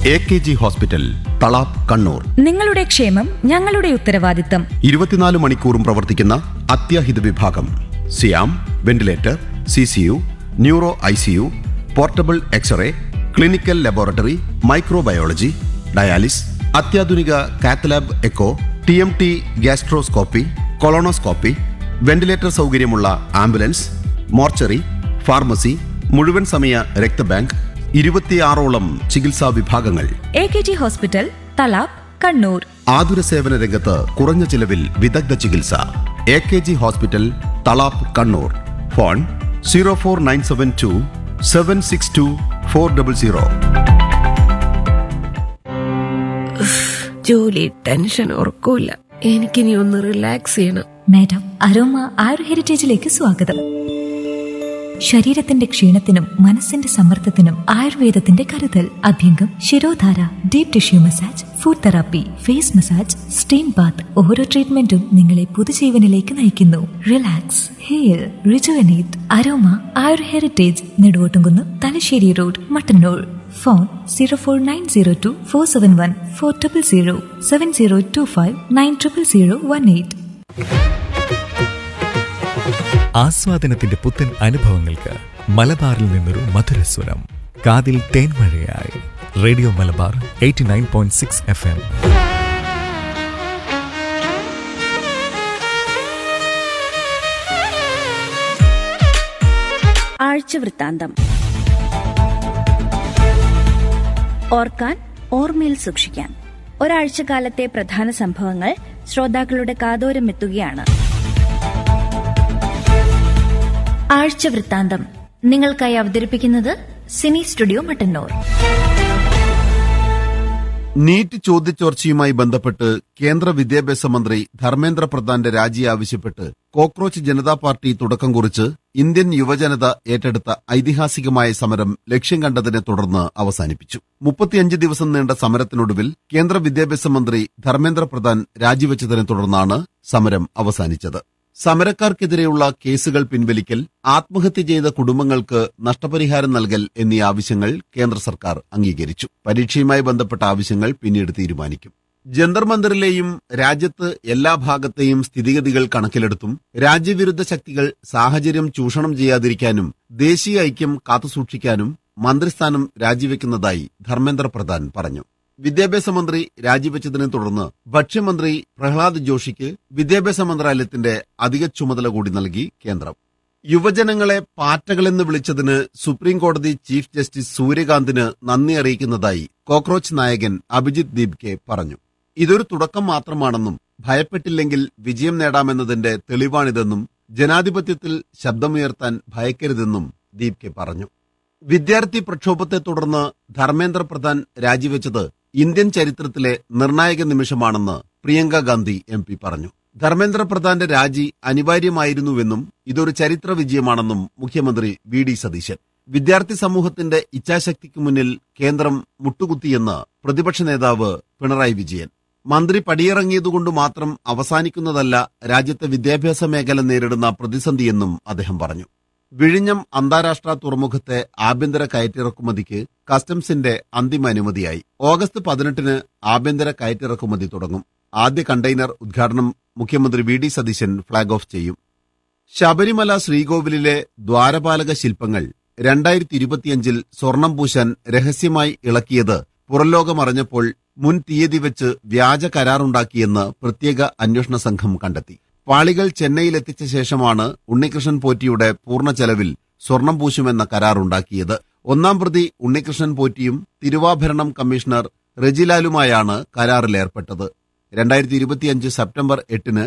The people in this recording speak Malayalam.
A K G hospital Thalap Kannur നിങ്ങളുടെ ക്ഷേമം ഞങ്ങളുടെ ഉത്തരവാദിത്തം ഇരുപത്തിനാല് മണിക്കൂറും പ്രവർത്തിക്കുന്ന അത്യാഹിത വിഭാഗം സിയാം ventilator C C U neuro I C U portable x-ray clinical laboratory microbiology dialysis അത്യാധുനിക cath lab echo T M T gastroscopy colonoscopy ventilator സൗകര്യമുള്ള ആംബുലൻസ് മോർച്ചറി ഫാർമസി മുഴുവൻ സമയ രക്തബാങ്ക് ഇരുപത്തിയാറോളം ചികിത്സാ വിഭാഗങ്ങൾ A K G hospital Thalap Kannur ആതുര സേവന രംഗത്ത് കുറഞ്ഞ ചിലവിൽ വിദഗ്ധ ചികിത്സ A K G hospital Thalap Kannur phone zero four nine seven two seven six two four double zero ജോലി ടെൻഷൻ ഉറക്കൂല എനിക്കിനി ഒന്ന് റിലാക്സ് ചെയ്യണം മാഡം അരോമ ആയുർ ഹെറിറ്റേജിലേക്ക് സ്വാഗതം ശരീരത്തിന്റെ ക്ഷീണത്തിനും മനസ്സിന്റെ സമ്മർദ്ദത്തിനും ആയുർവേദത്തിന്റെ കരുതൽ അഭ്യംഗം ശിരോധാര deep tissue massage foot therapy face massage steam bath ഓരോ ട്രീറ്റ്മെന്റും നിങ്ങളെ പുതുജീവനിലേക്ക് നയിക്കുന്നു relax hair rejuvenate aroma Ayur heritage Neduvottumkunnu Thalassery road Mattannur phone zero four nine zero two four seven one four triple zero seven zero two five nine triple zero one eight ആസ്വാദനത്തിന്റെ പുത്തൻ അനുഭവങ്ങൾക്ക് മലബാറിൽ നിന്നൊരു മധുരസ്വരം കാതിൽ തേൻമഴയായി radio Malabar eighty nine point six F M ആഴ്ചവൃത്താന്തം ഓർക്കാൻ ഓർമ്മയിൽ സൂക്ഷിക്കാൻ ഒരാഴ്ചക്കാലത്തെ പ്രധാന സംഭവങ്ങൾ ശ്രോതാക്കളുടെ കാതോരം എത്തുകയാണ് ആഴ്ചവൃത്താന്തം നിങ്ങൾക്കായി അവതരിപ്പിക്കുന്നത് സിനി സ്റ്റുഡിയോ മട്ടന്നൂർ നീറ്റ് ചോദ്യചോർച്ചയുമായി ബന്ധപ്പെട്ട് കേന്ദ്ര വിദ്യാഭ്യാസ മന്ത്രി ധർമ്മേന്ദ്ര പ്രധാന്റെ രാജി ആവശ്യപ്പെട്ട് കോക്രോച്ച് ജനതാ പാർട്ടി തുടക്കം കുറിച്ച് ഇന്ത്യൻ യുവജനത ഏറ്റെടുത്ത ഐതിഹാസികമായ സമരം ലക്ഷ്യം കണ്ടതിനെ തുടർന്ന് അവസാനിപ്പിച്ചു മുപ്പത്തിയഞ്ച് ദിവസം നീണ്ട സമരത്തിനൊടുവിൽ കേന്ദ്ര വിദ്യാഭ്യാസ മന്ത്രി ധർമ്മേന്ദ്ര പ്രധാൻ രാജിവെച്ചതിനെ തുടർന്നാണ് സമരം അവസാനിച്ചത് സമരക്കാർക്കെതിരെയുള്ള കേസുകൾ പിൻവലിക്കൽ ആത്മഹത്യ ചെയ്ത കുടുംബങ്ങൾക്ക് നഷ്ടപരിഹാരം നൽകൽ എന്നീ ആവശ്യങ്ങൾ കേന്ദ്ര സർക്കാർ അംഗീകരിച്ചു പരീക്ഷയുമായി ബന്ധപ്പെട്ട ആവശ്യങ്ങൾ പിന്നീട് തീരുമാനിക്കും ജന്തർ മന്ദിറിലെയും രാജ്യത്ത് എല്ലാ ഭാഗത്തെയും സ്ഥിതിഗതികൾ കണക്കിലെടുത്തും രാജ്യവിരുദ്ധ ശക്തികൾ സാഹചര്യം ചൂഷണം ചെയ്യാതിരിക്കാനും ദേശീയ ഐക്യം കാത്തുസൂക്ഷിക്കാനും മന്ത്രിസ്ഥാനം രാജിവെക്കുന്നതായി ധർമ്മേന്ദ്ര പ്രധാൻ പറഞ്ഞു വിദ്യാഭ്യാസ മന്ത്രി രാജിവെച്ചതിനെ തുടർന്ന് ഭക്ഷ്യമന്ത്രി പ്രഹ്ലാദ് ജോഷിക്ക് വിദ്യാഭ്യാസ മന്ത്രാലയത്തിന്റെ അധിക ചുമതല കൂടി നൽകി കേന്ദ്രം യുവജനങ്ങളെ പാറ്റകളെന്ന് വിളിച്ചതിന് സുപ്രീം കോടതി ചീഫ് ജസ്റ്റിസ് സൂര്യകാന്തിന് നന്ദി അറിയിക്കുന്നതായി കോക്രോച്ച് നായകൻ അഭിജിത് ദീപ്കെ പറഞ്ഞു ഇതൊരു തുടക്കം മാത്രമാണെന്നും ഭയപ്പെട്ടില്ലെങ്കിൽ വിജയം നേടാമെന്നതിന്റെ തെളിവാണിതെന്നും ജനാധിപത്യത്തിൽ ശബ്ദമുയർത്താൻ ഭയക്കരുതെന്നും ദീപ്കെ പറഞ്ഞു വിദ്യാർത്ഥി പ്രക്ഷോഭത്തെ തുടർന്ന് ധർമ്മേന്ദ്ര പ്രധാൻ രാജിവെച്ചത് ഇന്ത്യൻ ചരിത്രത്തിലെ നിർണായക നിമിഷമാണെന്ന് പ്രിയങ്ക ഗാന്ധി എം പി പറഞ്ഞു ധർമ്മേന്ദ്ര പ്രധാന്റെ രാജി അനിവാര്യമായിരുന്നുവെന്നും ഇതൊരു ചരിത്ര വിജയമാണെന്നും മുഖ്യമന്ത്രി വി ഡി സതീശൻ വിദ്യാർത്ഥി സമൂഹത്തിന്റെ ഇച്ഛാശക്തിക്ക് മുന്നിൽ കേന്ദ്രം മുട്ടുകുത്തിയെന്ന് പ്രതിപക്ഷ നേതാവ് പിണറായി വിജയൻ മന്ത്രി പടിയിറങ്ങിയതുകൊണ്ട് മാത്രം അവസാനിക്കുന്നതല്ല രാജ്യത്തെ വിദ്യാഭ്യാസ മേഖല നേരിടുന്ന പ്രതിസന്ധിയെന്നും അദ്ദേഹം പറഞ്ഞു വിഴിഞ്ഞം അന്താരാഷ്ട്ര തുറമുഖത്തെ ആഭ്യന്തര കയറ്റിറക്കുമതിക്ക് കസ്റ്റംസിന്റെ അന്തിമ അനുമതിയായി ഓഗസ്റ്റ് പതിനെട്ടിന് ആഭ്യന്തര കയറ്റിറക്കുമതി തുടങ്ങും ആദ്യ കണ്ടെയ്നർ ഉദ്ഘാടനം മുഖ്യമന്ത്രി V D Satheesan flag off ചെയ്യും ശബരിമല ശ്രീകോവിലിലെ ദ്വാരപാലക ശില്പങ്ങൾ രണ്ടായിരത്തി ഇരുപത്തിയഞ്ചിൽ സ്വർണം പൂശാൻ രഹസ്യമായി ഇളക്കിയത് പുറംലോകമറിഞ്ഞപ്പോൾ മുൻ തീയതി വെച്ച് വ്യാജ കരാറുണ്ടാക്കിയെന്ന് പ്രത്യേക അന്വേഷണ സംഘം കണ്ടെത്തി പാളികൾ ചെന്നൈയിലെത്തിച്ച ശേഷമാണ് ഉണ്ണികൃഷ്ണൻ പോറ്റിയുടെ പൂർണ്ണ ചെലവിൽ സ്വർണം പൂശുമെന്ന കരാറുണ്ടാക്കിയത് ഒന്നാം പ്രതി ഉണ്ണികൃഷ്ണൻ പോറ്റിയും തിരുവാഭരണം കമ്മീഷണർ റെജിലാലുമായാണ് കരാറിലേർപ്പെട്ടത് രണ്ടായിരത്തി ഇരുപത്തിയഞ്ച് സെപ്റ്റംബർ എട്ടിന്